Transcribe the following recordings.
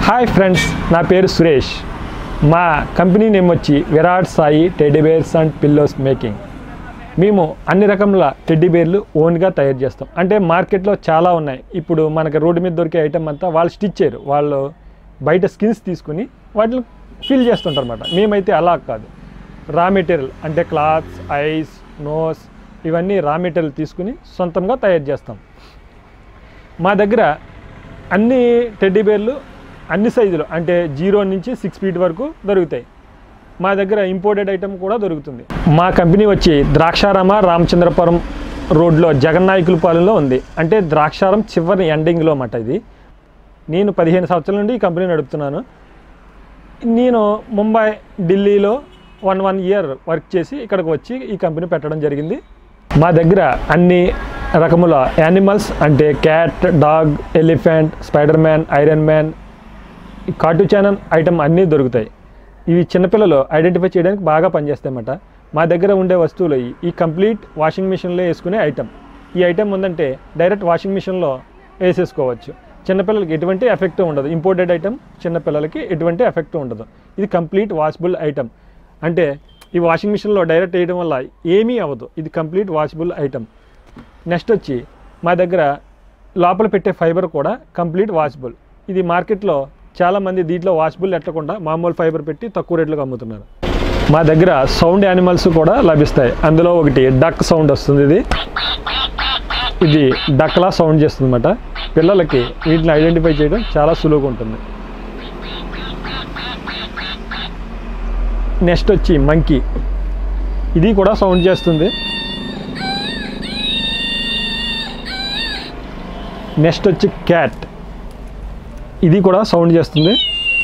Hi friends నా పేరు సురేష్ మా కంపెనీ నేమ్ వచ్చి Virat Sai teddy bears and pillows making మేము అన్ని రకముల టెడ్డీ బేర్లు ఓన్గా తయారు చేస్తాం అంటే మార్కెట్లో చాలా ఉన్నాయి ఇప్పుడు మనకి రోడ్డు మీద దొరికే ఐటమ్ అంతా వాళ్ళు స్టిచ్ చేయరు వాళ్ళు బయట స్కిన్స్ తీసుకుని వాటిని ఫిల్ చేస్తుంటారు అనమాట మేమైతే అలా కాదు రా మెటీరియల్ అంటే క్లాత్స్ ఐస్ నోస్ ఇవన్నీ రా మెటీరియల్ తీసుకుని సొంతంగా తయారు చేస్తాం మా దగ్గర అన్ని టెడ్డీ బేర్లు అన్ని సైజులు అంటే జీరో నుంచి సిక్స్ ఫీట్ వరకు దొరుకుతాయి మా దగ్గర ఇంపోర్టెడ్ ఐటమ్ కూడా దొరుకుతుంది మా కంపెనీ వచ్చి ద్రాక్షారామ రామచంద్రపురం రోడ్లో జగన్నాయకులపాలెంలో ఉంది అంటే ద్రాక్షారం చివరి ఎండింగ్లో అన్నమాట ఇది నేను పదిహేను సంవత్సరాల నుండి ఈ కంపెనీ నడుపుతున్నాను నేను ముంబై ఢిల్లీలో వన్ వన్ ఇయర్ వర్క్ చేసి ఇక్కడికి వచ్చి ఈ కంపెనీ పెట్టడం జరిగింది మా దగ్గర అన్ని రకముల యానిమల్స్ అంటే cat dog elephant spider man iron man cartoon channel item అన్నీ దొరుకుతాయి ఇవి చిన్నపిల్లలు ఐడెంటిఫై చేయడానికి బాగా పనిచేస్తాయి అన్నమాట మా దగ్గర ఉండే వస్తువులు ఇవి. ఈ కంప్లీట్ వాషింగ్ మిషన్లో వేసుకునే ఐటమ్ ఈ ఐటమ్ ఉందంటే డైరెక్ట్ వాషింగ్ మిషన్లో వేసేసుకోవచ్చు చిన్నపిల్లలకి ఎటువంటి ఎఫెక్ట్ ఉండదు ఇంపోర్టెడ్ ఐటమ్ చిన్నపిల్లలకి ఎటువంటి ఎఫెక్ట్ ఉండదు ఇది కంప్లీట్ వాషబుల్ ఐటమ్ అంటే ఈ వాషింగ్ మిషన్లో డైరెక్ట్ వేయడం వల్ల ఏమీ అవ్వదు ఇది కంప్లీట్ వాషబుల్ ఐటమ్ నెక్స్ట్ వచ్చి మా దగ్గర లోపల పెట్టే ఫైబర్ కూడా కంప్లీట్ వాషబుల్ ఇది మార్కెట్లో చాలామంది దీంట్లో వాషబుల్ ఎట్టకుండా మామూలు ఫైబర్ పెట్టి తక్కువ రేట్లకు అమ్ముతున్నారు మా దగ్గర సౌండ్ యానిమల్స్ కూడా లభిస్తాయి అందులో ఒకటి డక్ సౌండ్ వస్తుంది ఇది ఇది డక్లా సౌండ్ చేస్తుంది అనమాట పిల్లలకి వీటిని ఐడెంటిఫై చేయడం చాలా సులువుగా ఉంటుంది నెక్స్ట్ వచ్చి మంకీ ఇది కూడా సౌండ్ చేస్తుంది నెక్స్ట్ వచ్చి క్యాట్ ఇది కూడా సౌండ్ చేస్తుంది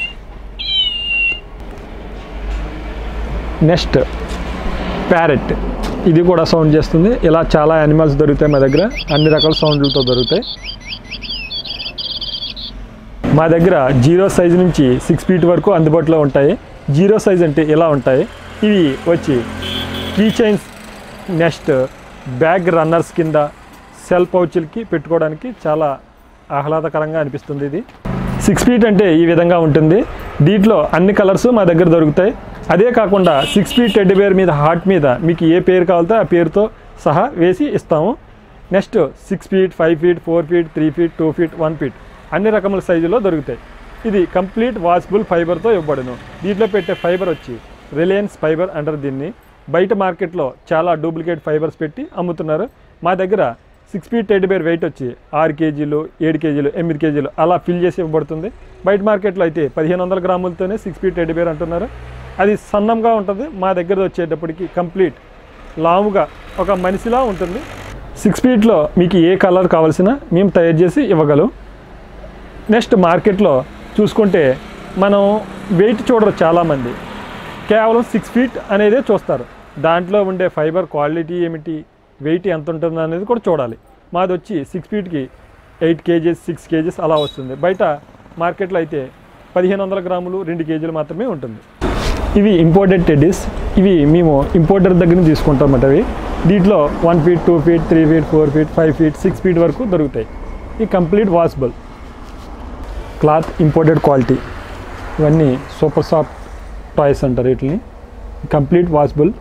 నెక్స్ట్ ప్యారెట్ ఇది కూడా సౌండ్ చేస్తుంది ఇలా చాలా యానిమల్స్ దొరుకుతాయి మా దగ్గర అన్ని రకాల సౌండ్లతో దొరుకుతాయి మా దగ్గర జీరో సైజ్ నుంచి సిక్స్ ఫీట్ వరకు అందుబాటులో ఉంటాయి జీరో సైజ్ అంటే ఇలా ఉంటాయి ఇవి వచ్చి key chains next bag runners కింద సెల్ పౌచులకి పెట్టుకోవడానికి చాలా ఆహ్లాదకరంగా అనిపిస్తుంది ఇది సిక్స్ ఫీట్ అంటే ఈ విధంగా ఉంటుంది దీంట్లో అన్ని కలర్స్ మా దగ్గర దొరుకుతాయి అదే కాకుండా సిక్స్ ఫీట్ టెడ్డి బేర్ మీద హార్ట్ మీద మీకు ఏ పేరు కావాలితే ఆ పేరుతో సహా వేసి ఇస్తాము next six feet five feet four feet three feet two feet one feet అన్ని రకముల సైజులో దొరుకుతాయి ఇది కంప్లీట్ వాషబుల్ ఫైబర్తో ఇవ్వబడును దీంట్లో పెట్టే ఫైబర్ వచ్చి రిలయన్స్ ఫైబర్ అంటారు దీన్ని బయట మార్కెట్లో చాలా డూప్లికేట్ ఫైబర్స్ పెట్టి అమ్ముతున్నారు మా దగ్గర six feet teddy bear weight వచ్చి ఆరు కేజీలు ఏడు కేజీలు ఎనిమిది కేజీలు అలా ఫిల్ చేసి ఇవ్వబడుతుంది బయట మార్కెట్లో అయితే పదిహేను వందల గ్రాములతోనే సిక్స్ ఫీట్ టెడ్డి బేర్ అంటున్నారు అది సన్నంగా ఉంటుంది మా దగ్గర వచ్చేటప్పటికి కంప్లీట్ లావుగా ఒక మనిషిలా ఉంటుంది సిక్స్ ఫీట్లో మీకు ఏ కలర్ కావాల్సిన మేము తయారు చేసి ఇవ్వగలం నెక్స్ట్ మార్కెట్లో చూసుకుంటే మనం వెయిట్ చూడరు చాలామంది కేవలం సిక్స్ ఫీట్ అనేదే చూస్తారు దాంట్లో ఉండే ఫైబర్ క్వాలిటీ ఏమిటి వెయిట్ ఎంత ఉంటుంది అనేది కూడా చూడాలి మాది వచ్చి సిక్స్ ఫీట్కి ఎయిట్ కేజీస్ సిక్స్ కేజీస్ అలా వస్తుంది బయట మార్కెట్లో అయితే పదిహేను వందల గ్రాములు రెండు కేజీలు మాత్రమే ఉంటుంది ఇవి ఇంపోర్టెడ్ టెడ్డీస్ ఇవి మేము ఇంపోర్టర్ దగ్గర నుంచి తీసుకుంటాం అన్నమాట అవి దీంట్లో one feet two feet three feet four feet five feet six feet వరకు దొరుకుతాయి ఈ complete washable cloth imported quality ఇవన్నీ సూపర్ సాఫ్ట్ టాయ్స్ అంటారు వీటిని కంప్లీట్ వాషబుల్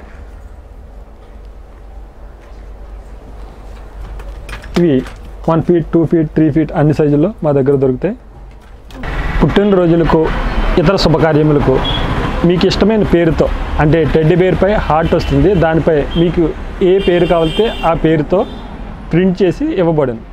ఇవి one feet two feet three feet అన్ని సైజుల్లో మా దగ్గర దొరుకుతాయి పుట్టినరోజులకు ఇతర శుభకార్యములకు మీకు ఇష్టమైన పేరుతో అంటే టెడ్డి బేర్పై హార్ట్ వస్తుంది దానిపై మీకు ఏ పేరు కావాలితే ఆ పేరుతో ప్రింట్ చేసి ఇవ్వబడింది